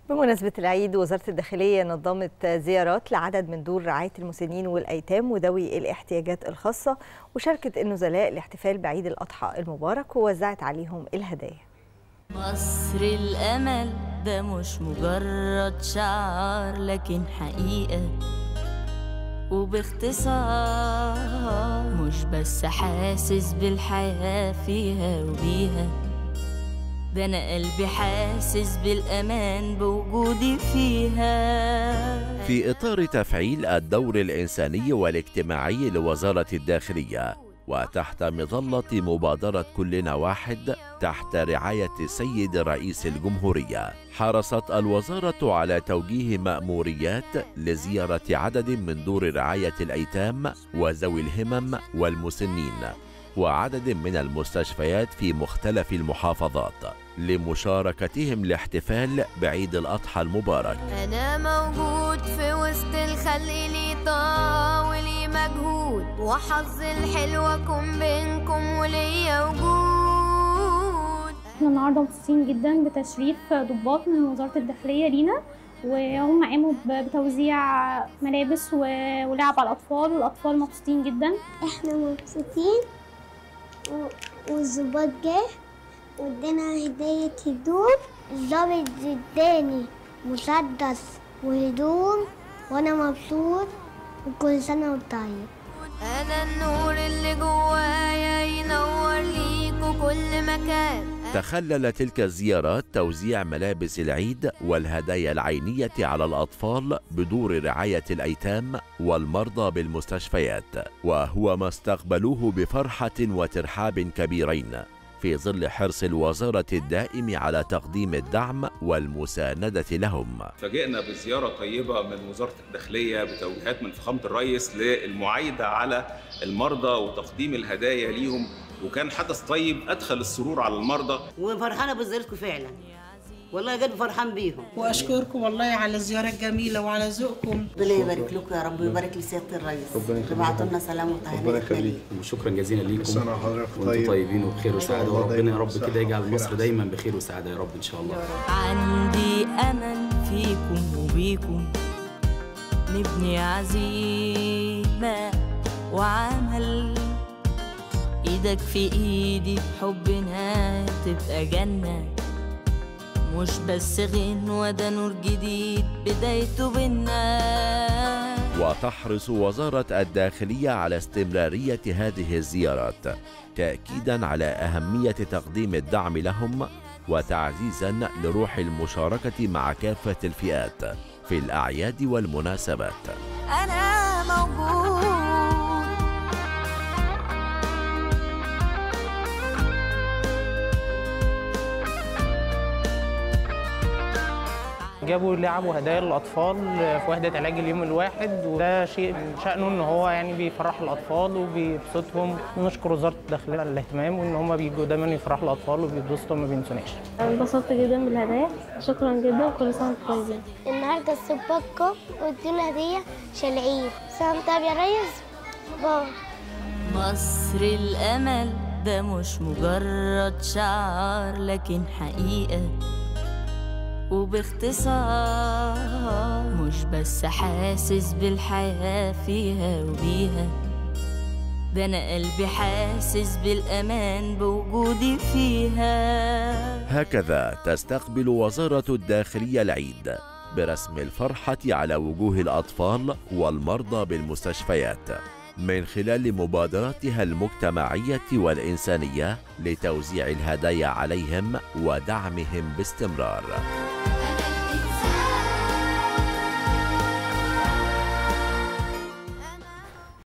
بمناسبة العيد وزارة الداخلية نظمت زيارات لعدد من دور رعاية المسنين والأيتام وذوي الاحتياجات الخاصة وشاركت النزلاء الاحتفال بعيد الأضحى المبارك ووزعت عليهم الهدايا مصر الأمل ده مش مجرد شعار لكن حقيقة وباختصار مش بس حاسس بالحياة فيها وبيها ده أنا قلبي حاسس بالأمان بوجودي فيها في إطار تفعيل الدور الإنساني والاجتماعي لوزارة الداخلية وتحت مظلة مبادرة كلنا واحد تحت رعاية السيد رئيس الجمهورية حرصت الوزارة على توجيه مأموريات لزيارة عدد من دور رعاية الأيتام وذوي الهمم والمسنين وعدد من المستشفيات في مختلف المحافظات لمشاركتهم الاحتفال بعيد الأضحى المبارك أنا موجود في وسط الخلق لي طاقة ولي مجهود وحظ الحلو أكون بينكم وليا وجود احنا النهارده مبسوطين جدا بتشريف ضباط من وزارة الداخلية لينا وهم قاموا ب- بتوزيع ملابس و- ولعب على الأطفال والأطفال مبسوطين جدا احنا مبسوطين و- والظباط جه وادانا هدية هدوم الظابط اداني مسدس وهدوم وانا مبسوط وكل سنة وانت طيب أنا النور اللي جوايا ينور ليكوا كل مكان تخلل تلك الزيارات توزيع ملابس العيد والهدايا العينية على الأطفال بدور رعاية الأيتام والمرضى بالمستشفيات وهو ما استقبلوه بفرحة وترحاب كبيرين في ظل حرص الوزارة الدائم على تقديم الدعم والمساندة لهم فاجئنا بزياره طيبه من وزاره الداخليه بتوجيهات من فخامه الرئيس للمعايده على المرضى وتقديم الهدايا ليهم وكان حدث طيب ادخل السرور على المرضى وفرحانه بزيارتكم فعلا والله قلبي فرحان بيهم واشكركم والله على الزياره الجميله وعلى ذوقكم ربنا يبارك لكم يا رب ويبارك لسياده الرئيس تبعتوا لنا سلام وتهاني وشكرا جزيلا ليكم سنة وحضرتك وانتم طيب. طيبين وبخير وسعاده الله وربنا دايما يا رب بصحة كده يجعل وخير مصر أحسن. دايما بخير وسعاده يا رب ان شاء الله عندي أمل فيكم وبيكم نبني عزيمة وعمل إيدك في إيدي بحبنا تبقى جنة مش بس غنوة ده نور جديد بدايته بينا وتحرص وزارة الداخلية على استمرارية هذه الزيارات تأكيدا على أهمية تقديم الدعم لهم وتعزيزا لروح المشاركة مع كافة الفئات في الأعياد والمناسبات أنا موجود جابوا لعب وهدايا للاطفال في وحده علاج اليوم الواحد وده شيء من شانه ان هو يعني بيفرح الاطفال وبيبسطهم ونشكر وزاره الداخليه على الاهتمام وان هم بيجوا دايما يفرحوا الاطفال وبيتبسطوا وما بينسوناش انبسطت جدا بالهدايا شكرا جدا وكل سنة وانتم طيبين النهاردة السباكة وادونا هدية عشان العيد سنة طيب يا ريس باي مصر الأمل ده مش مجرد شعار لكن حقيقة وباختصار مش بس حاسس بالحياة فيها وبيها ده أنا قلبي حاسس بالأمان بوجودي فيها هكذا تستقبل وزارة الداخلية العيد برسم الفرحة على وجوه الأطفال والمرضى بالمستشفيات من خلال مبادراتها المجتمعية والإنسانية لتوزيع الهدايا عليهم ودعمهم باستمرار